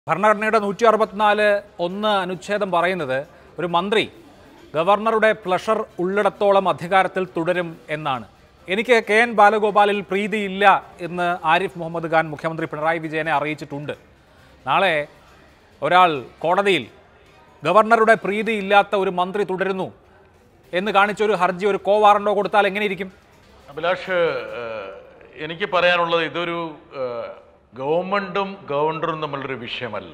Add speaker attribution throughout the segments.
Speaker 1: ഭരണഘടനയുടെ നൂറ്റി അറുപത്തിനാല് ഒന്ന് അനുച്ഛേദം പറയുന്നത് ഒരു മന്ത്രി ഗവർണറുടെ പ്ലഷർ ഉള്ളിടത്തോളം അധികാരത്തിൽ തുടരും എന്നാണ് എനിക്ക് കെ എൻ ബാലഗോപാലിൽ പ്രീതിയില്ല എന്ന് ആരിഫ് മുഹമ്മദ് ഖാൻ മുഖ്യമന്ത്രി പിണറായി വിജയനെ അറിയിച്ചിട്ടുണ്ട് നാളെ ഒരാൾ കോടതിയിൽ ഗവർണറുടെ പ്രീതിയില്ലാത്ത ഒരു മന്ത്രി തുടരുന്നു എന്ന് കാണിച്ചൊരു ഹർജി ഒരു കോ വാറണ്ടോ കൊടുത്താൽ എങ്ങനെയിരിക്കും
Speaker 2: അഭിലാഷ് ഏഹ്, എനിക്ക് പറയാനുള്ളത് ഇതൊരു ഏഹ്, ഗവൺമെൻറ്റും ഗവർണറും തമ്മിലൊരു വിഷയമല്ല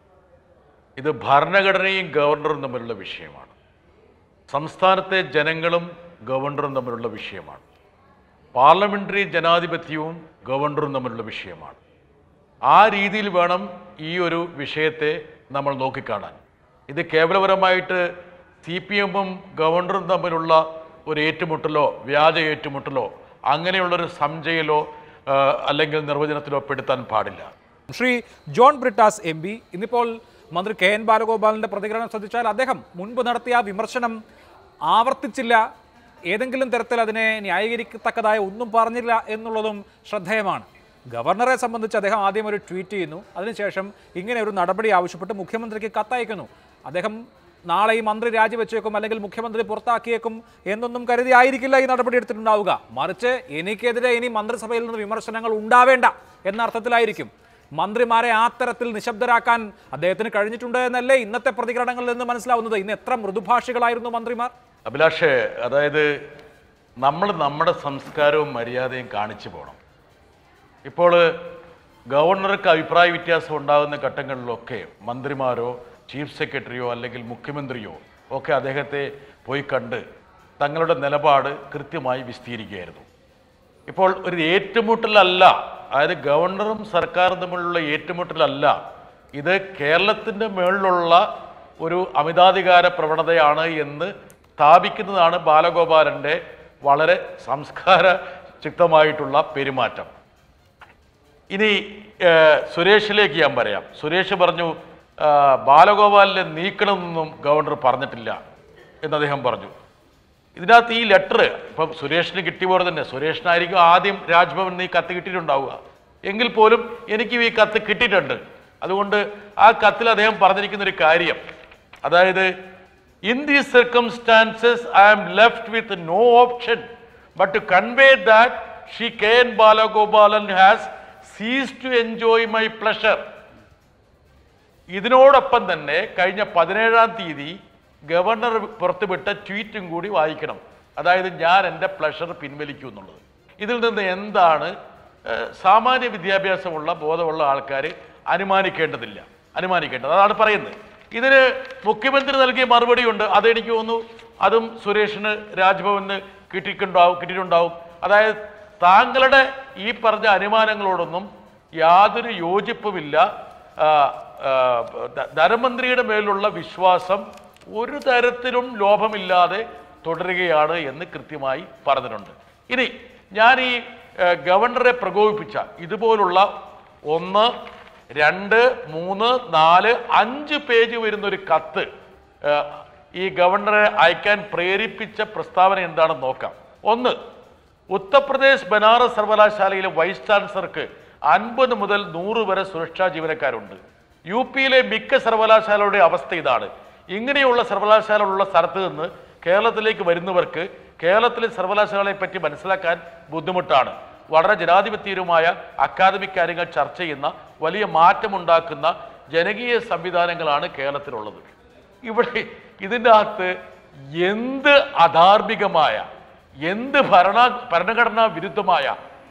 Speaker 2: ഇത് ഭരണഘടനയും ഗവർണറും തമ്മിലുള്ള വിഷയമാണ് സംസ്ഥാനത്തെ ജനങ്ങളും ഗവർണറും തമ്മിലുള്ള വിഷയമാണ് പാർലമെൻ്ററി ജനാധിപത്യവും ഗവർണറും തമ്മിലുള്ള വിഷയമാണ് ആ രീതിയിൽ വേണം ഈ ഒരു വിഷയത്തെ നമ്മൾ നോക്കിക്കാണാൻ ഇത് കേവലപരമായിട്ട് സി പി എമ്മും ഗവർണറും തമ്മിലുള്ള ഒരു ഏറ്റുമുട്ടലോ വ്യാജ ഏറ്റുമുട്ടലോ അങ്ങനെയുള്ളൊരു സംശയിലോ ആ, അല്ലെങ്കിൽ നിർവചനത്തിലോ പെടുത്താൻ പാടില്ല
Speaker 1: Shri John Brittas M P ഇന്നിപ്പോൾ മന്ത്രി കെ എൻ ബാലഗോപാലിന്റെ പ്രതികരണം ശ്രദ്ധിച്ചാൽ അദ്ദേഹം മുൻപ് നടത്തിയ ആ വിമർശനം ആവർത്തിച്ചില്ല ഏതെങ്കിലും തരത്തിൽ അതിനെ ന്യായീകരിക്കത്തക്കതായ ഒന്നും പറഞ്ഞില്ല എന്നുള്ളതും ശ്രദ്ധേയമാണ് ഗവർണറെ സംബന്ധിച്ച് അദ്ദേഹം ആദ്യം ഒരു ട്വീറ്റ് ചെയ്യുന്നു അതിനുശേഷം ഇങ്ങനെ ഒരു നടപടി ആവശ്യപ്പെട്ട് മുഖ്യമന്ത്രിക്ക് കത്തയക്കുന്നു അദ്ദേഹം നാളെ ഈ മന്ത്രി രാജിവെച്ചേക്കും അല്ലെങ്കിൽ മുഖ്യമന്ത്രി പുറത്താക്കിയേക്കും എന്നൊന്നും കരുതി ആയിരിക്കില്ല ഈ നടപടി എടുത്തിട്ടുണ്ടാവുക മറിച്ച് എനിക്കെതിരെ ഇനി മന്ത്രിസഭയിൽ നിന്ന് വിമർശനങ്ങൾ ഉണ്ടാവേണ്ട എന്ന അർത്ഥത്തിലായിരിക്കും മന്ത്രിമാരെ ആ തരത്തിൽ നിശബ്ദരാക്കാൻ അദ്ദേഹത്തിന് കഴിഞ്ഞിട്ടുണ്ട് എന്നല്ലേ ഇന്നത്തെ പ്രതികരണങ്ങളിൽ നിന്ന് മനസ്സിലാവുന്നത് ഇന്ന് എത്ര മൃദുഭാഷികളായിരുന്നു മന്ത്രിമാർ
Speaker 2: അഭിലാഷ് അതായത് നമ്മൾ നമ്മുടെ സംസ്കാരവും മര്യാദയും കാണിച്ചു പോകണം ഇപ്പോൾ ഗവർണർക്ക് അഭിപ്രായ വ്യത്യാസം ഉണ്ടാകുന്ന ഘട്ടങ്ങളിലൊക്കെ മന്ത്രിമാരോ ചീഫ് സെക്രട്ടറിയോ അല്ലെങ്കിൽ മുഖ്യമന്ത്രിയോ ഒക്കെ അദ്ദേഹത്തെ പോയി കണ്ട് തങ്ങളുടെ നിലപാട് കൃത്യമായി വിസ്തീരിക്കുകയായിരുന്നു ഇപ്പോൾ ഒരു ഏറ്റുമുട്ടലല്ല അതായത് ഗവർണറും സർക്കാരും തമ്മിലുള്ള ഏറ്റുമുട്ടലല്ല ഇത് കേരളത്തിൻ്റെ മേളിലുള്ള ഒരു അമിതാധികാര പ്രവണതയാണ് എന്ന് സ്ഥാപിക്കുന്നതാണ് ബാലഗോപാലൻ്റെ വളരെ സംസ്കാര ചിക്തമായിട്ടുള്ള പെരുമാറ്റം ഇനി ഏഹ്, സുരേഷിലേക്ക് ഞാൻ പറയാം സുരേഷ് പറഞ്ഞു ആ, ബാലഗോപാലിനെ നീക്കണമെന്നൊന്നും ഗവർണർ പറഞ്ഞിട്ടില്ല എന്ന് അദ്ദേഹം പറഞ്ഞു ഇതിനകത്ത് ഈ ലെറ്റർ ഇപ്പം സുരേഷിന് കിട്ടിയ പോലെ തന്നെ സുരേഷിനായിരിക്കും ആദ്യം രാജ്ഭവനിൽ നിന്ന് ഈ കത്ത് കിട്ടിയിട്ടുണ്ടാവുക എങ്കിൽ പോലും എനിക്കും ഈ കത്ത് കിട്ടിയിട്ടുണ്ട് അതുകൊണ്ട് ആ കത്തിൽ അദ്ദേഹം പറഞ്ഞിരിക്കുന്ന ഒരു കാര്യം അതായത് in these circumstances I am left with no option but to convey that she K N Balagopalan has ceases to enjoy my pleasure ഇതിനോടൊപ്പം തന്നെ കഴിഞ്ഞ പതിനേഴാം തീയതി ഗവർണർ പുറത്തുവിട്ട ട്വീറ്റും കൂടി വായിക്കണം അതായത് ഞാൻ എൻ്റെ പ്ലഷർ പിൻവലിക്കൂ എന്നുള്ളത് ഇതിൽ നിന്ന് എന്താണ് ഏഹ്, സാമാന്യ വിദ്യാഭ്യാസമുള്ള ബോധമുള്ള ആൾക്കാർ അനുമാനിക്കേണ്ടതില്ല അനുമാനിക്കേണ്ടത് അതാണ് പറയുന്നത് ഇതിന് മുഖ്യമന്ത്രി നൽകിയ മറുപടിയുണ്ട് അതെനിക്ക് തോന്നുന്നു അതും സുരേഷിന് രാജ്ഭവന് കിട്ടിയിട്ടുണ്ടാവും കിട്ടിയിട്ടുണ്ടാവും അതായത് താങ്കളുടെ ഈ പറഞ്ഞ അനുമാനങ്ങളോടൊന്നും യാതൊരു യോജിപ്പുമില്ല ആ, ആ, ധ- ധനമന്ത്രിയുടെ മേലുള്ള വിശ്വാസം ഒരു തരത്തിലും ലോഭമില്ലാതെ തുടരുകയാണ് എന്ന് കൃത്യമായി പറഞ്ഞിട്ടുണ്ട് ഇനി ഞാൻ ഈ ഏ, ഗവർണറെ പ്രകോപിപ്പിച്ച ഇതുപോലുള്ള ഒന്ന് രണ്ട് മൂന്ന് നാല് അഞ്ച് പേജ് വരുന്ന ഒരു കത്ത് ഏ, ഈ ഗവർണറെ അയക്കാൻ പ്രേരിപ്പിച്ച പ്രസ്താവന എന്താണെന്ന് നോക്കാം ഒന്ന് ഉത്തർപ്രദേശ് ബനാറസ് സർവകലാശാലയിലെ വൈസ് ചാൻസലർക്ക് അൻപത് മുതൽ നൂറ് വരെ സുരക്ഷാ ജീവനക്കാരുണ്ട് യു പിയിലെ മിക്ക സർവകലാശാലകളുടെ അവസ്ഥ ഇതാണ് ഇങ്ങനെയുള്ള സർവകലാശാലകളുള്ള സ്ഥലത്ത് നിന്ന് കേരളത്തിലേക്ക് വരുന്നവർക്ക് കേരളത്തിലെ സർവകലാശാലകളെ പറ്റി മനസ്സിലാക്കാൻ ബുദ്ധിമുട്ടാണ് വളരെ ജനാധിപത്യപരമായ അക്കാദമിക് കാര്യങ്ങൾ ചർച്ച ചെയ്യുന്ന വലിയ മാറ്റമുണ്ടാക്കുന്ന ജനകീയ സംവിധാനങ്ങളാണ് കേരളത്തിലുള്ളത് ഇവിടെ ഇതിൻ്റെ അകത്ത് എന്ത് അധാർമികമായ എന്ത് ഭരണ ഭരണഘടനാ വിരുദ്ധമായ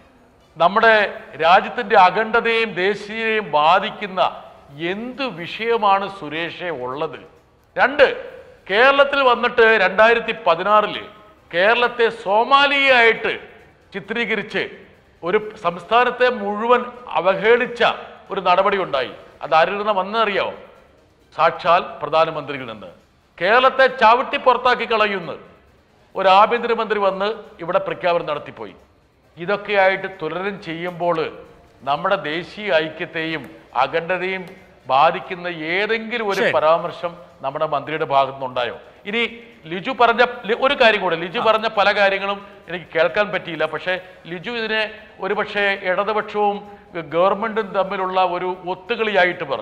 Speaker 2: നമ്മുടെ രാജ്യത്തിൻ്റെ അഖണ്ഡതയും ദേശീയതയും ബാധിക്കുന്ന എന്ത് വിഷയമാണ് സുരേഷെ ഉള്ളത് രണ്ട് കേരളത്തിൽ വന്നിട്ട് രണ്ടായിരത്തി പതിനാറില് കേരളത്തെ സോമാലിയായിട്ട് ചിത്രീകരിച്ച് ഒരു സംസ്ഥാനത്തെ മുഴുവൻ അവഹേളിച്ച ഒരു നടപടി ഉണ്ടായി അത് ആരിൽ നിന്ന് വന്നറിയാമോ സാക്ഷാൽ പ്രധാനമന്ത്രിയിൽ നിന്ന് കേരളത്തെ ചവിട്ടി പുറത്താക്കി കളയുന്നു ഒരു ആഭ്യന്തരമന്ത്രി വന്ന് ഇവിടെ പ്രഖ്യാപനം നടത്തിപ്പോയി ഇതൊക്കെയായിട്ട് തുലനം ചെയ്യുമ്പോൾ നമ്മുടെ ദേശീയ ഐക്യത്തെയും അഖണ്ഡതയും ബാധിക്കുന്ന ഏതെങ്കിലും ഒരു
Speaker 1: ശരി.
Speaker 2: പരാമർശം നമ്മുടെ മന്ത്രിയുടെ ഭാഗത്തു നിന്നുണ്ടായോ ഇനി ലിജു പറഞ്ഞ ലി- ഒരു കാര്യം കൂടെ ലിജു പറഞ്ഞ പല കാര്യങ്ങളും എനിക്ക് കേൾക്കാൻ പറ്റിയില്ല പക്ഷേ ലിജു ഇതിനെ ഒരുപക്ഷെ ഇടതുപക്ഷവും ഗവൺമെന്റും തമ്മിലുള്ള ഒരു ഒത്തുകളിയായിട്ട് പറഞ്ഞു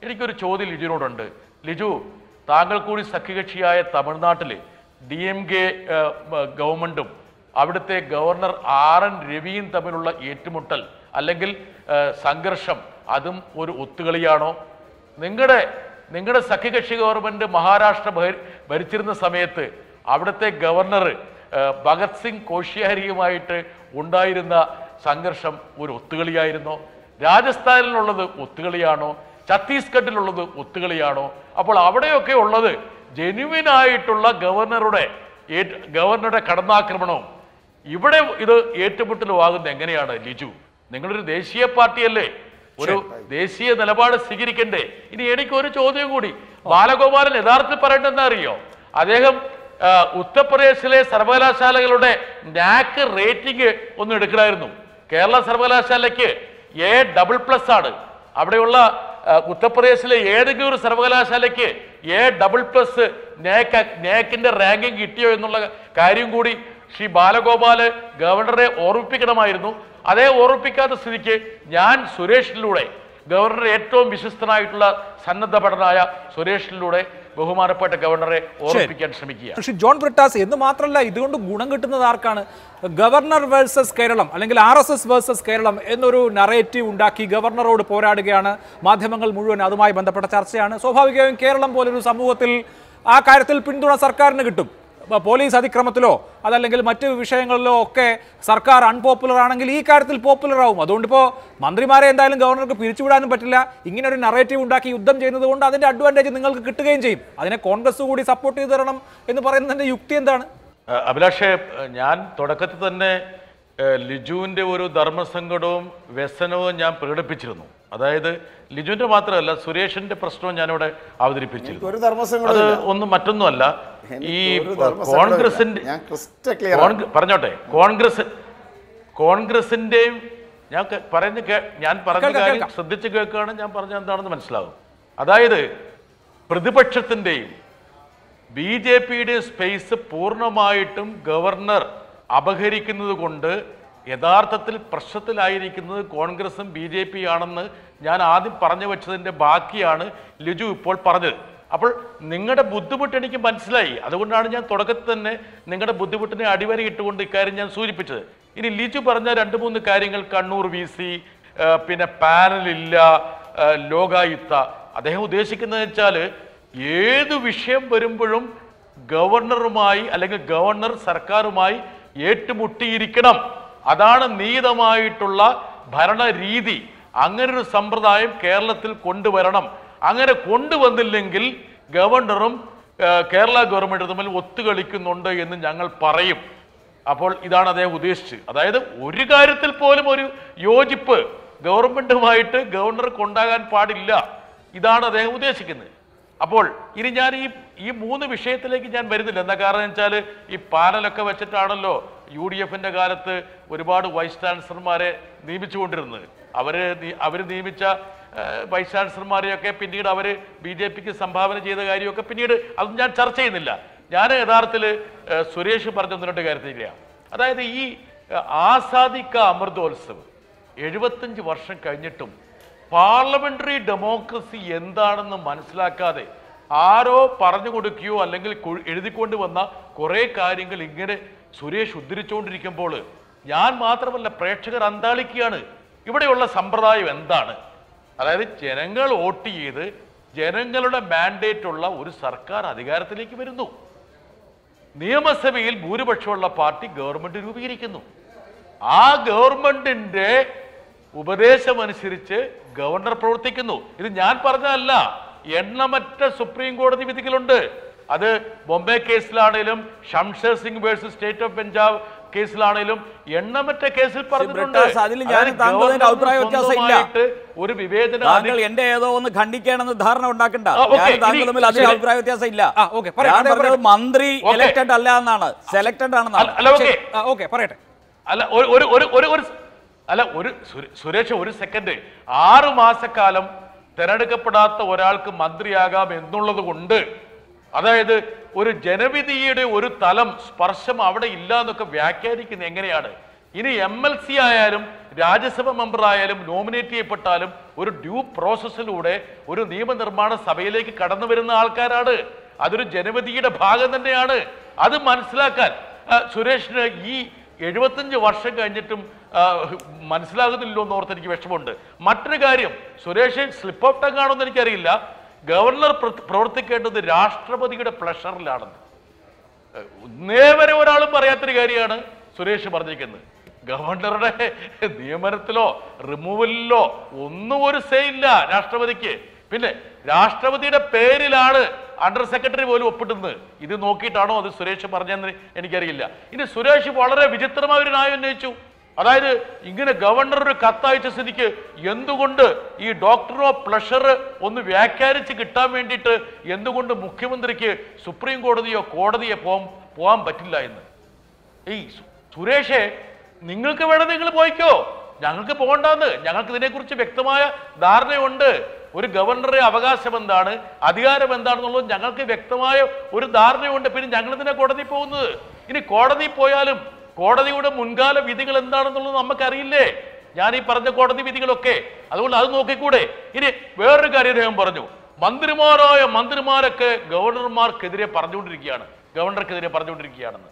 Speaker 2: എനിക്കൊരു ചോദ്യം ലിജുവിനോടുണ്ട് ലിജു താങ്കൾ കൂടി സഖ്യകക്ഷിയായ തമിഴ്നാട്ടിൽ ഡി എം കെ ഗവൺമെന്റും അവിടുത്തെ ഗവർണർ ആർ എൻ രവിയും തമ്മിലുള്ള ഏറ്റുമുട്ടൽ അല്ലെങ്കിൽ ആ, സംഘർഷം അതും ഒരു ഒത്തുകളിയാണോ നിങ്ങളുടെ നിങ്ങളുടെ സഖ്യകക്ഷി ഗവൺമെന്റ് മഹാരാഷ്ട്ര ഭരി- ഭരിച്ചിരുന്ന സമയത്ത് അവിടുത്തെ ഗവർണർ ഏഹ്, ഭഗത് സിംഗ് കോശ്യാരിയുമായിട്ട് ഉണ്ടായിരുന്ന സംഘർഷം ഒരു ഒത്തുകളിയായിരുന്നോ രാജസ്ഥാനിലുള്ളത് ഒത്തുകളിയാണോ ഛത്തീസ്ഗഡിലുള്ളത് ഒത്തുകളിയാണോ അപ്പോൾ അവിടെയൊക്കെ ഉള്ളത് ജെനുവിൻ ആയിട്ടുള്ള ഗവർണറുടെ ഏറ്റ് ഗവർണറുടെ കടന്നാക്രമണവും ഇവിടെ ഇത് ഏറ്റുമുട്ടലുമാകുന്നത് എങ്ങനെയാണ് ലിജു നിങ്ങളൊരു ദേശീയ പാർട്ടിയല്ലേ ഒരു ദേശീയ നിലപാട് സ്വീകരിക്കണ്ടേ ഇനി എനിക്ക് ഒരു ചോദ്യം കൂടി ബാലഗോപാലൻ യഥാർത്ഥത്തിൽ പറയേണ്ടതെന്ന് അറിയോ അദ്ദേഹം ആ, ഉത്തർപ്രദേശിലെ സർവകലാശാലകളുടെ നാക്ക് റേറ്റിംഗ് ഒന്ന് എടുക്കണമായിരുന്നു കേരള സർവകലാശാലയ്ക്ക് എ ഡബിൾ പ്ലസ് ആണ് അവിടെയുള്ള ആ, ഉത്തർപ്രദേശിലെ ഏതെങ്കിലും ഒരു സർവകലാശാലയ്ക്ക് എ ഡബിൾ പ്ലസ് നേക്ക് നേക്കിന്റെ റാങ്കിങ് കിട്ടിയോ എന്നുള്ള കാര്യം കൂടി ശ്രീ ബാലഗോപാല് ഗവർണറെ ഓർമ്മിപ്പിക്കണമായിരുന്നു അതേ ഓർമ്മിപ്പിക്കാത്ത സ്ഥിതിക്ക് ഞാൻ സുരേഷിലൂടെ ഗവർണറെ ഏറ്റവും വിശ്വസ്തനായിട്ടുള്ള സന്നദ്ധ ഭടനായ സുരേഷിലൂടെ ബഹുമാനപ്പെട്ട ഗവർണറെ ഓർമ്മിപ്പിക്കാൻ ശ്രമിക്കുക
Speaker 1: പക്ഷേ ജോൺ ബ്രിട്ടാസ് എന്ന് മാത്രമല്ല ഇതുകൊണ്ട് ഗുണം കിട്ടുന്നത് ആർക്കാണ് ഗവർണർ വേഴ്സസ് കേരളം അല്ലെങ്കിൽ R S S versus Keralam എന്നൊരു നറേറ്റീവ് ഉണ്ടാക്കി ഗവർണറോട് പോരാടുകയാണ് മാധ്യമങ്ങൾ മുഴുവൻ അതുമായി ബന്ധപ്പെട്ട ചർച്ചയാണ് സ്വാഭാവികമായും കേരളം പോലൊരു സമൂഹത്തിൽ ആ കാര്യത്തിൽ പിന്തുണ സർക്കാരിന് കിട്ടും ഇപ്പൊ പോലീസ് അതിക്രമത്തിലോ അതല്ലെങ്കിൽ മറ്റ് വിഷയങ്ങളിലോ ഒക്കെ സർക്കാർ അൺപോപ്പുലർ ആണെങ്കിൽ ഈ കാര്യത്തിൽ പോപ്പുലർ ആവും അതുകൊണ്ട് ഇപ്പോൾ മന്ത്രിമാരെ എന്തായാലും ഗവർണർക്ക് പിരിച്ചുവിടാനും പറ്റില്ല ഇങ്ങനെ ഒരു നറേറ്റീവ് ഉണ്ടാക്കി യുദ്ധം ചെയ്യുന്നത് കൊണ്ട് അതിന്റെ അഡ്വാൻറ്റേജ് നിങ്ങൾക്ക് കിട്ടുകയും ചെയ്യും അതിനെ കോൺഗ്രസ് കൂടി സപ്പോർട്ട് ചെയ്ത് തരണം എന്ന് പറയുന്നതിന്റെ യുക്തി എന്താണ്
Speaker 2: ഏഹ് അഭിലാഷേ ഏഹ് ഞാൻ തുടക്കത്തിൽ തന്നെ ഏഹ് ലിജുവിന്റെ ഒരു ധർമ്മസങ്കടവും വ്യസനവും ഞാൻ പ്രകടിപ്പിച്ചിരുന്നു അതായത് ലിജുവിന്റെ മാത്രമല്ല സുരേഷിന്റെ പ്രശ്നവും ഞാനിവിടെ അവതരിപ്പിച്ചിരുന്നു
Speaker 3: ഒരു ധർമ്മസങ്കടവും
Speaker 2: അത്
Speaker 3: ഇല്ല.
Speaker 2: ഒന്നും മറ്റൊന്നുമല്ല ഈ
Speaker 3: ഒരു ധർമ്മസങ്കടവും
Speaker 2: കോൺഗ്രസിന്റെ
Speaker 3: ഇല്ല. ഞാൻ ക്രിസ്റ്റൽ ക്ലിയർ
Speaker 2: കോൺഗ്ര- പറഞ്ഞോട്ടെ കോൺഗ്രസ് കോൺഗ്രസിന്റെയും ഞാൻ ക- പറയുന്ന കേ- ഞാൻ പറഞ്ഞ
Speaker 1: കേൾക്കാം,
Speaker 2: കാര്യം
Speaker 1: കേൾക്കാം.
Speaker 2: ശ്രദ്ധിച്ച് കേൾക്കുകയാണ് ഞാൻ പറഞ്ഞ എന്താണെന്ന് മനസ്സിലാവും അതായത് പ്രതിപക്ഷത്തിന്റെയും ബി ജെ പിയുടെ സ്പേസ് പൂർണ്ണമായിട്ടും ഗവർണർ അപഹരിക്കുന്നത് കൊണ്ട് യഥാർത്ഥത്തിൽ പ്രശ്നത്തിലായിരിക്കുന്നത് കോൺഗ്രസും ബി ജെ പി ആണെന്ന് ഞാൻ ആദ്യം പറഞ്ഞു വെച്ചതിന്റെ ബാക്കിയാണ് ലിജു ഇപ്പോൾ പറഞ്ഞത് അപ്പോൾ നിങ്ങളുടെ ബുദ്ധിമുട്ട് എനിക്ക് മനസ്സിലായി അതുകൊണ്ടാണ് ഞാൻ തുടക്കത്തിൽ തന്നെ നിങ്ങളുടെ ബുദ്ധിമുട്ടിനെ അടിവരയിട്ടുകൊണ്ട് ഇക്കാര്യം ഞാൻ സൂചിപ്പിച്ചത് ഇനി ലിജു പറഞ്ഞ രണ്ട് മൂന്ന് കാര്യങ്ങൾ കണ്ണൂർ വി സി പിന്നെ പാനലില്ല ആ, ലോകായുക്ത അദ്ദേഹം ഉദ്ദേശിക്കുന്നത് വെച്ചാൽ ഏത് വിഷയം വരുമ്പോഴും ഗവർണറുമായി അല്ലെങ്കിൽ ഗവർണർ സർക്കാരുമായി ഏറ്റുമുട്ടിയിരിക്കണം അതാണ് നീതമായിട്ടുള്ള ഭരണരീതി അങ്ങനൊരു സമ്പ്രദായം കേരളത്തിൽ കൊണ്ടുവരണം അങ്ങനെ കൊണ്ടുവന്നില്ലെങ്കിൽ ഗവർണറും ആ, കേരള ഗവൺമെന്റും തമ്മിൽ ഒത്തുകളിക്കുന്നുണ്ട് എന്ന് ഞങ്ങൾ പറയും അപ്പോൾ ഇതാണ് അദ്ദേഹം ഉദ്ദേശിച്ചത് അതായത് ഒരു കാര്യത്തിൽ പോലും ഒരു യോജിപ്പ് ഗവൺമെന്റുമായിട്ട് ഗവർണർക്ക് ഉണ്ടാകാൻ പാടില്ല ഇതാണ് അദ്ദേഹം ഉദ്ദേശിക്കുന്നത് അപ്പോൾ ഇനി ഞാൻ ഈ ഈ മൂന്ന് വിഷയത്തിലേക്ക് ഞാൻ വരുന്നില്ല എന്താ കാരണം വെച്ചാൽ ഈ പാനലൊക്കെ വെച്ചിട്ടാണല്ലോ യു ഡി എഫിന്റെ കാലത്ത് ഒരുപാട് വൈസ് ചാൻസലർമാരെ നിയമിച്ചുകൊണ്ടിരുന്നത് അവര് നി- അവര് നിയമിച്ച ഏഹ്, വൈസ് ചാൻസലർമാരെയൊക്കെ പിന്നീട് അവര് ബി ജെ പിക്ക് സംഭാവന ചെയ്ത കാര്യമൊക്കെ പിന്നീട് അതൊന്നും ഞാൻ ചർച്ച ചെയ്യുന്നില്ല ഞാൻ യഥാർത്ഥത്തിൽ ഏഹ്, സുരേഷ് പറഞ്ഞ ഒന്ന് രണ്ട് കാര്യത്തിലാണ് അതായത് ഈ ഏഹ്, ആസാദിക്ക അമൃതോത്സവ് എഴുപത്തഞ്ച് വർഷം കഴിഞ്ഞിട്ടും പാർലമെന്ററി ഡെമോക്രസി എന്താണെന്ന് മനസ്സിലാക്കാതെ ആരോ പറഞ്ഞു കൊടുക്കുകയോ അല്ലെങ്കിൽ കൊ- എഴുതിക്കൊണ്ട് വന്ന കുറെ കാര്യങ്ങൾ ഇങ്ങനെ സുരേഷ് ഉദ്ധരിച്ചുകൊണ്ടിരിക്കുമ്പോൾ ഞാൻ മാത്രമല്ല പ്രേക്ഷകർ അന്താളിക്കുകയാണ് ഇവിടെയുള്ള സമ്പ്രദായം എന്താണ് അതായത് ജനങ്ങൾ വോട്ട് ചെയ്ത് ജനങ്ങളുടെ മാൻഡേറ്റ് ഉള്ള ഒരു സർക്കാർ അധികാരത്തിലേക്ക് വരുന്നു നിയമസഭയിൽ ഭൂരിപക്ഷമുള്ള പാർട്ടി ഗവൺമെന്റ് രൂപീകരിക്കുന്നു ആ ഗവൺമെന്റിന്റെ ഉപദേശമനുസരിച്ച് ഗവർണർ പ്രവർത്തിക്കുന്നു ഇത് ഞാൻ പറഞ്ഞതല്ല എണ്ണമറ്റ സുപ്രീം കോടതി വിധികളുണ്ട് അത് ബോംബെ കേസിലാണേലും Shamsher Singh versus state of Punjab കേസിലാണേലും എണ്ണമറ്റ കേസിൽ പറഞ്ഞിട്ടുണ്ട്
Speaker 4: ബ്രിട്ടാസ്, അതിൽ ഞാനും
Speaker 2: അതായത്
Speaker 4: താങ്കളുടെ അഭിപ്രായ വ്യത്യാസം ഇല്ല.
Speaker 2: സ്വന്തമായിട്ട് ഒരു വിവേചന
Speaker 4: താങ്കൾ എന്റെ ഏതോ ഒന്ന് ഖണ്ഡിക്കണമെന്ന് ധാരണ ഉണ്ടാക്കണ്ട
Speaker 2: ആ, ഓക്കേ,
Speaker 4: ഞാൻ താങ്കൾ
Speaker 2: ഇനി
Speaker 4: തമ്മിൽ അതിൽ
Speaker 2: ശരി.
Speaker 4: അഭിപ്രായ വ്യത്യാസം ഇല്ല
Speaker 1: ആ, ഓക്കേ, പറയൂ,
Speaker 4: ഞാൻ
Speaker 1: അതേ
Speaker 4: പറഞ്ഞത്
Speaker 1: പറയൂ.
Speaker 4: മന്ത്രി
Speaker 2: ഓക്കേ.
Speaker 4: എലക്റ്റഡ് അല്ല എന്നാണ് സെലക്റ്റഡ് ആണെന്നാണ്
Speaker 2: അല്ല ഓക്കെ
Speaker 1: ഓക്കെ പറയട്ടെ
Speaker 2: അല്ല ഒരു ഒരു ഒരു ഒരു ഒരു അല്ല ഒരു സുര- സുരേഷ് ഒരു സെക്കൻഡ് ആറ് മാസക്കാലം തെരഞ്ഞെടുക്കപ്പെടാത്ത ഒരാൾക്ക് മന്ത്രിയാകാം എന്നുള്ളത് കൊണ്ട് അതായത് ഒരു ജനവിധിയുടെ ഒരു തലം സ്പർശം അവിടെ ഇല്ല എന്നൊക്കെ വ്യാഖ്യാനിക്കുന്നത് എങ്ങനെയാണ് ഇനി എം എൽ സി ആയാലും രാജ്യസഭ മെമ്പർ ആയാലും നോമിനേറ്റ് ചെയ്യപ്പെട്ടാലും ഒരു ഡ്യൂ പ്രോസസ്സിലൂടെ ഒരു നിയമനിർമ്മാണ സഭയിലേക്ക് കടന്നു വരുന്ന ആൾക്കാരാണ് അതൊരു ജനവിധിയുടെ ഭാഗം തന്നെയാണ് അത് മനസ്സിലാക്കാൻ ആ, സുരേഷിന് ഈ എഴുപത്തഞ്ച് വർഷം കഴിഞ്ഞിട്ടും ആ, മനസ്സിലാകുന്നില്ലോ എന്ന് ഓർത്ത് എനിക്ക് വിഷമമുണ്ട് മറ്റൊരു കാര്യം സുരേഷ് സ്ലിപ്പ് ഓഫ് ടങ് ആണോ എന്ന് എനിക്കറിയില്ല ഗവർണർ പ്ര- പ്രവർത്തിക്കേണ്ടത് രാഷ്ട്രപതിയുടെ പ്ലഷറിലാണെന്ന് ഇന്നേ വരെ ഒരാളും പറയാത്തൊരു കാര്യമാണ് സുരേഷ് പറഞ്ഞിരിക്കുന്നത് ഗവർണറുടെ നിയമനത്തിലോ റിമൂവലിലോ ഒന്നും ഒരു സേ ഇല്ല രാഷ്ട്രപതിക്ക് പിന്നെ രാഷ്ട്രപതിയുടെ പേരിലാണ് അണ്ടർ സെക്രട്ടറി പോലും ഒപ്പിട്ടുന്നത് ഇത് നോക്കിയിട്ടാണോ അത് സുരേഷ് പറഞ്ഞതെന്ന് എനിക്കറിയില്ല ഇനി സുരേഷ് വളരെ വിചിത്രമായ ഒരു ന്യായം ഉന്നയിച്ചു അതായത് ഇങ്ങനെ ഗവർണർ ഒരു കത്തയച്ച സ്ഥിതിക്ക് എന്തുകൊണ്ട് ഈ ഡോക്ടറോ പ്ലഷർ ഒന്ന് വ്യാഖ്യാനിച്ച് കിട്ടാൻ വേണ്ടിയിട്ട് എന്തുകൊണ്ട് മുഖ്യമന്ത്രിക്ക് സുപ്രീം കോടതിയോ കോടതിയോ പോകാൻ പോകാൻ പറ്റില്ല എന്ന് ഈ സു- സുരേഷേ നിങ്ങൾക്ക് വേണം നിങ്ങൾ പോയിക്കോ ഞങ്ങൾക്ക് പോകണ്ടെന്ന് ഞങ്ങൾക്ക് ഇതിനെക്കുറിച്ച് വ്യക്തമായ ധാരണയുണ്ട് ഒരു ഗവർണറെ അവകാശം എന്താണ് അധികാരം എന്താണെന്നുള്ളത് ഞങ്ങൾക്ക് വ്യക്തമായ ഒരു ധാരണയുണ്ട് പിന്നെ ഞങ്ങൾ ഇതിനെ കോടതി പോകുന്നത് ഇനി കോടതി പോയാലും കോടതിയുടെ മുൻകാല വിധികൾ എന്താണെന്നുള്ളത് നമുക്കറിയില്ലേ ഞാൻ ഈ പറഞ്ഞ കോടതി വിധികളൊക്കെ അതുകൊണ്ട് അത് നോക്കിക്കൂടെ ഇനി വേറൊരു കാര്യം അദ്ദേഹം പറഞ്ഞു മന്ത്രിമാരായ മന്ത്രിമാരൊക്കെ ഗവർണർമാർക്കെതിരെ പറഞ്ഞുകൊണ്ടിരിക്കുകയാണ് ഗവർണർക്കെതിരെ പറഞ്ഞുകൊണ്ടിരിക്കുകയാണെന്ന്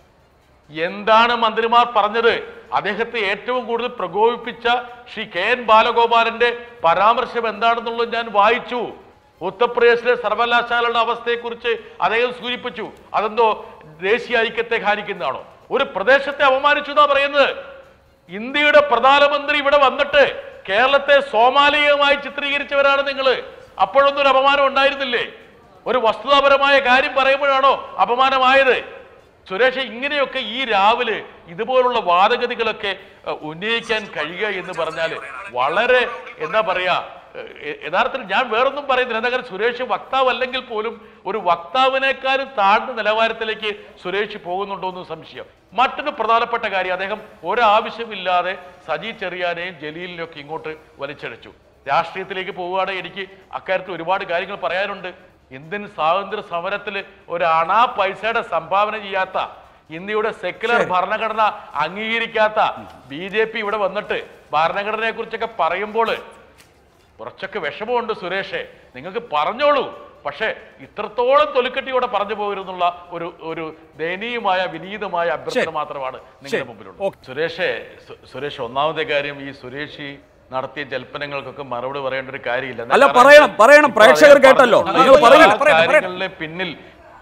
Speaker 2: എന്താണ് മന്ത്രിമാർ പറഞ്ഞത് അദ്ദേഹത്തെ ഏറ്റവും കൂടുതൽ പ്രകോപിപ്പിച്ച ശ്രീ കെ എൻ ബാലഗോപാലന്റെ പരാമർശം എന്താണെന്നുള്ളത് ഞാൻ വായിച്ചു ഉത്തർപ്രദേശിലെ സർവകലാശാലയുടെ അവസ്ഥയെക്കുറിച്ച് അദ്ദേഹം സൂചിപ്പിച്ചു അതെന്തോ ദേശീയ ഐക്യത്തെ ഹാനിക്കുന്നതാണോ ഒരു പ്രദേശത്തെ അപമാനിച്ചു എന്നാ പറയുന്നത് ഇന്ത്യയുടെ പ്രധാനമന്ത്രി ഇവിടെ വന്നിട്ട് കേരളത്തെ സോമാലിയയുമായി ചിത്രീകരിച്ചവരാണ് നിങ്ങൾ അപ്പോഴൊന്നും ഒരു അപമാനം ഉണ്ടായിരുന്നില്ലേ ഒരു വസ്തുതാപരമായ കാര്യം പറയുമ്പോഴാണോ അപമാനമായത് സുരേഷ് ഇങ്ങനെയൊക്കെ ഈ രാവിലെ ഇതുപോലുള്ള വാദഗതികളൊക്കെ അഹ്, ഉന്നയിക്കാൻ കഴിയുക എന്ന് പറഞ്ഞാൽ വളരെ എന്താ പറയാ എ- യഥാർത്ഥത്തിൽ ഞാൻ വേറൊന്നും പറയുന്നില്ല എന്താ കാരണം സുരേഷ് വക്താവ് അല്ലെങ്കിൽ പോലും ഒരു വക്താവിനേക്കാളും താഴ്ന്ന നിലവാരത്തിലേക്ക് സുരേഷ് പോകുന്നുണ്ടോ എന്ന് സംശയം മറ്റൊരു പ്രധാനപ്പെട്ട കാര്യം അദ്ദേഹം ഒരാവശ്യമില്ലാതെ സജി ചെറിയാനെയും ജലീലിനെയും ഒക്കെ ഇങ്ങോട്ട് വലിച്ചടിച്ചു രാഷ്ട്രീയത്തിലേക്ക് പോവുകയാണെങ്കിൽ എനിക്ക് അക്കാര്യത്തിൽ ഒരുപാട് കാര്യങ്ങൾ പറയാനുണ്ട് ഇന്ത്യൻ സ്വാതന്ത്ര്യ സമരത്തിൽ ഒരു അണാ പൈസയുടെ സംഭാവന ചെയ്യാത്ത ഇന്ത്യയുടെ സെക്യുലർ ഭരണഘടന അംഗീകരിക്കാത്ത ബി ജെ പി ഇവിടെ വന്നിട്ട് ഭരണഘടനയെ കുറിച്ചൊക്കെ പറയുമ്പോൾ കുറച്ചൊക്കെ വിഷമമുണ്ട് സുരേഷേ നിങ്ങൾക്ക് പറഞ്ഞോളൂ പക്ഷേ ഇത്രത്തോളം തൊലിക്കെട്ടിയോടെ പറഞ്ഞു പോയിരുന്നുള്ള ഒരു ഒരു ദയനീയമായ വിനീതമായ അഭ്യർത്ഥന
Speaker 1: ശരി.
Speaker 2: മാത്രമാണ്
Speaker 1: ശരി.
Speaker 2: നിങ്ങളുടെ മുമ്പിലുള്ളത്
Speaker 1: ഓക്കേ.
Speaker 2: സുരേഷേ സു- സുരേഷ് ഒന്നാമത്തെ കാര്യം ഈ സുരേഷ് ഈ നടത്തിയ ജൽപ്പനങ്ങൾക്കൊക്കെ മറുപടി പറയേണ്ട ഒരു കാര്യമില്ല
Speaker 4: അല്ല,
Speaker 2: കാരണം
Speaker 4: പറയണം, പറയണം.
Speaker 2: ഇപ്പോൾ
Speaker 4: പ്രേക്ഷകർ
Speaker 2: അദ്ദേഹം
Speaker 4: കേട്ടല്ലോ.
Speaker 2: പറഞ്ഞ
Speaker 1: നിങ്ങൾ
Speaker 2: എല്ലാ
Speaker 1: പറയണം, പറയണം, പറയണം.
Speaker 2: കാര്യങ്ങളിലെ പിന്നിൽ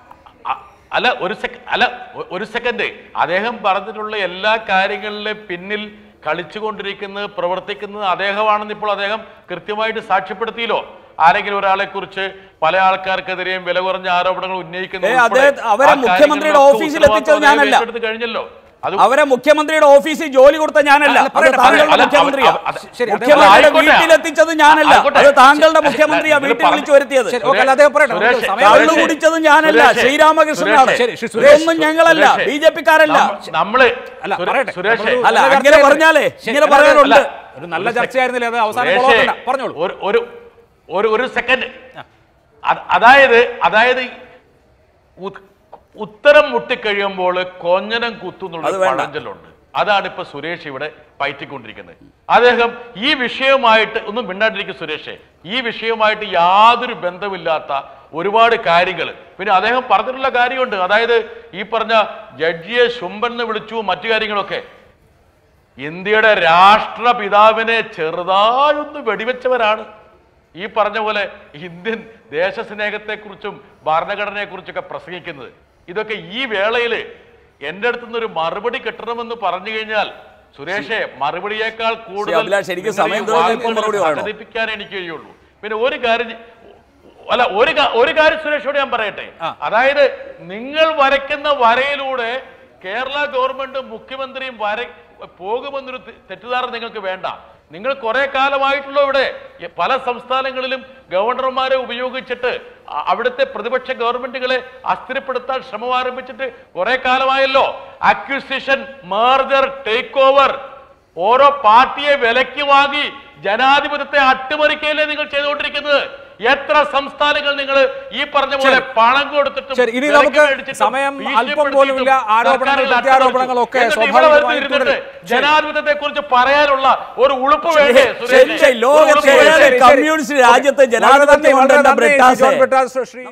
Speaker 2: അ- അല്ല ഒരു സെക്ക അല്ല ഒ- ഒരു സെക്കൻഡ് അദ്ദേഹം പറഞ്ഞിട്ടുള്ള എല്ലാ കാര്യങ്ങളിലെ പിന്നിൽ കളിച്ചുകൊണ്ടിരിക്കുന്നത് പ്രവർത്തിക്കുന്നത് അദ്ദേഹമാണെന്ന് ഇപ്പോൾ അദ്ദേഹം കൃത്യമായിട്ട് സാക്ഷ്യപ്പെടുത്തിയല്ലോ ആരെങ്കിലും ഒരാളെ കുറിച്ച് പല ആൾക്കാർക്കെതിരെയും വില കുറഞ്ഞ ആരോപണങ്ങൾ ഉന്നയിക്കുന്നത്
Speaker 4: ഏ, അദ്ദേഹം-
Speaker 2: ഉൾപ്പെടെ
Speaker 4: അവരെ
Speaker 2: ആ
Speaker 4: മുഖ്യമന്ത്രിയുടെ
Speaker 2: കാര്യങ്ങളിലൊക്കെ
Speaker 4: ഓഫീസിൽ എത്തിച്ചത്
Speaker 2: ഉത്തരവാദിത്വം അദ്ദേഹം
Speaker 4: ഞാനല്ല.
Speaker 2: ഏറ്റെടുത്ത് കഴിഞ്ഞല്ലോ അത്
Speaker 4: അവരെ മുഖ്യമന്ത്രിയുടെ ഓഫീസിൽ ജോലി കൊടുത്ത ഞാനല്ല
Speaker 1: അല്ല,
Speaker 4: അത്
Speaker 1: പറയട്ടെ,
Speaker 4: താങ്കളുടെ
Speaker 2: അല്ല,
Speaker 4: മുഖ്യമന്ത്രിയാ
Speaker 2: അവ- അവ-
Speaker 1: ശരി, അദ്ദേഹം
Speaker 4: മുഖ്യമന്ത്രിയുടെ
Speaker 2: ആയിക്കോട്ടെ.
Speaker 4: വീട്ടിലെത്തിച്ചത് ഞാനല്ല
Speaker 2: ആയിക്കോട്ടെ.
Speaker 4: അത് താങ്കളുടെ
Speaker 2: ശരി,
Speaker 4: മുഖ്യമന്ത്രിയാ
Speaker 2: നിങ്ങൾ
Speaker 4: വീട്ടിൽ
Speaker 2: പറഞ്ഞ-
Speaker 4: വിളിച്ചു വരുത്തിയത്
Speaker 1: ശരി, ഓക്കേ, അല്ല, അദ്ദേഹം പറയട്ടെ, നമുക്ക്
Speaker 2: സുരേഷ്,
Speaker 1: സമയം
Speaker 4: കള്ളു
Speaker 2: സുരേഷ്,
Speaker 4: കുടിച്ചത് ഞാനല്ല
Speaker 2: സുരേഷ്,
Speaker 4: ശ്രീരാമകൃഷ്ണനാണ്
Speaker 2: ശരി,
Speaker 1: ശരി, സുരേഷ്,
Speaker 4: ഇതൊന്നും ഞങ്ങളല്ല
Speaker 2: സുരേഷ്,
Speaker 4: ബി ജെ പിക്കാരല്ല
Speaker 2: നമ്മ- നമ്മള്
Speaker 1: അല്ല,
Speaker 2: സുരേ-
Speaker 1: പറയട്ടെ.
Speaker 2: സുരേഷ്
Speaker 1: നമ്മളൊരു
Speaker 4: അല്ല,
Speaker 1: നല്ല
Speaker 4: അങ്ങനെ
Speaker 1: ചർച്ചയായിരുന്നു.
Speaker 4: പറഞ്ഞാലേ
Speaker 1: ശരി,
Speaker 4: ഇങ്ങനെ
Speaker 1: അല്ല,
Speaker 4: പറയാനുണ്ട്.
Speaker 1: അല്ല, ഒരു നല്ല ചർച്ചയായിരുന്നില്ല അത് അവസാനം
Speaker 2: സുരേഷേ,
Speaker 1: കൊളവാക്കണ്ട. പറഞ്ഞോളൂ
Speaker 2: ഒരു ഒരു ഒരു ഒരു സെക്കൻഡ് അതായത് അതായത് ഉത്- ഉത്തരം മുട്ടിക്കഴിയുമ്പോൾ കൊഞ്ഞനം കുത്തുന്നുള്ള
Speaker 4: അത്
Speaker 2: ഒരു
Speaker 4: വേണ്ട.
Speaker 2: പഴഞ്ചൊല്ലുണ്ട് അതാണ് ഇപ്പൊ സുരേഷ് ഇവിടെ പയറ്റിക്കൊണ്ടിരിക്കുന്നത് അദ്ദേഹം ഈ വിഷയവുമായിട്ട് ഒന്നും മിണ്ടാണ്ടിരിക്കും സുരേഷേ ഈ വിഷയവുമായിട്ട് യാതൊരു ബന്ധമില്ലാത്ത ഒരുപാട് കാര്യങ്ങൾ പിന്നെ അദ്ദേഹം പറഞ്ഞിട്ടുള്ള കാര്യമുണ്ട് അതായത് ഈ പറഞ്ഞ ജഡ്ജിയെ ശുംബൻ എന്ന് വിളിച്ചു മറ്റു കാര്യങ്ങളൊക്കെ ഇന്ത്യയുടെ രാഷ്ട്രപിതാവിനെ ചെറുതായൊന്ന് വെടിവെച്ചവരാണ് ഈ പറഞ്ഞ പോലെ ഇന്ത്യൻ ദേശസ്നേഹത്തെക്കുറിച്ചും ഭരണഘടനയെക്കുറിച്ചൊക്കെ പ്രസംഗിക്കുന്നത് ഇതൊക്കെ ഈ വേളയിൽ എൻ്റെ അടുത്ത് നിന്ന് ഒരു മറുപടി കിട്ടണമെന്ന് പറഞ്ഞു കഴിഞ്ഞാൽ സുരേഷേ മറുപടിയേക്കാൾ കൂടുതൽ
Speaker 4: അഭിലാഷ്, എനിക്ക്
Speaker 2: നിങ്ങൾ ഈ
Speaker 4: സമയം തീർന്നപ്പോൾ
Speaker 2: വാക്കുകൾ
Speaker 4: മറുപടി പറയണോ?
Speaker 2: സംഘടിപ്പിക്കാൻ എനിക്ക് കഴിയുള്ളൂ പിന്നെ ഒരു കാര്യം ഞ- അല്ല ഒരു കാ- ഒരു കാര്യം സുരേഷോട് ഞാൻ പറയട്ടെ
Speaker 1: ആ.
Speaker 2: അതായത് നിങ്ങൾ വരയ്ക്കുന്ന വരയിലൂടെ കേരള ഗവൺമെന്റ് മുഖ്യമന്ത്രിയും വര പോകുമെന്നൊരു തെ- തെറ്റിദ്ധാരണ നിങ്ങൾക്ക് വേണ്ട നിങ്ങൾ കുറെ കാലമായിട്ടുള്ള ഇവിടെ എ- പല സംസ്ഥാനങ്ങളിലും ഗവർണർമാരെ ഉപയോഗിച്ചിട്ട് അ- അവിടുത്തെ പ്രതിപക്ഷ ഗവൺമെന്റുകളെ അസ്ഥിരപ്പെടുത്താൻ ശ്രമം ആരംഭിച്ചിട്ട് കുറെ കാലമായല്ലോ അക്വിസിഷൻ മേർജർ ടേക്ക് ഓവർ ഓരോ പാർട്ടിയെ വിലയ്ക്ക് വാങ്ങി ജനാധിപത്യത്തെ അട്ടിമറിക്കല്ലേ നിങ്ങൾ ചെയ്തുകൊണ്ടിരിക്കുന്നത് എത്ര സംസ്ഥാനങ്ങൾ നിങ്ങൾ ഈ പറഞ്ഞ പോലെ പണം കൊടുത്തിട്ടും
Speaker 1: ശരി, ഇനി
Speaker 2: വിലയ്ക്ക്
Speaker 1: നമുക്ക്
Speaker 2: മേടിച്ചിട്ടും
Speaker 1: സമയം
Speaker 2: ഭീഷണിപ്പെടുത്തിയിട്ടും
Speaker 1: അല്പം പോലുമില്ല. ആരോപണങ്ങൾ,
Speaker 2: സർക്കാരിൽ
Speaker 1: പ്രത്യാരോപണങ്ങൾ ഒക്കെ
Speaker 2: എന്നിട്ട് ഇവിടെ
Speaker 1: സ്വാഭാവികമായും
Speaker 2: വന്നിരുന്നിട്ട്
Speaker 1: തുടരും.
Speaker 2: ജനാധിപത്യത്തെ കുറിച്ച് പറയാനുള്ള ഒരു ഉളുപ്പ് വേണ്ടേ സുരേഷേ?
Speaker 4: ശരി, ലോകത്തെ
Speaker 2: ഒരു ഉളുപ്പ്
Speaker 4: ഏത്
Speaker 2: വേണ്ടേ?
Speaker 4: കമ്മ്യൂണിസ്റ്റ് രാജ്യത്ത്
Speaker 1: വളരെ
Speaker 4: ജനാധിപത്യം
Speaker 1: നന്ദി, വളരെ
Speaker 4: ഉണ്ടെന്ന
Speaker 1: നന്ദി,
Speaker 4: ബ്രിട്ടാസെ
Speaker 1: ജോൺ ബ്രിട്ടാസ് ശ്രീ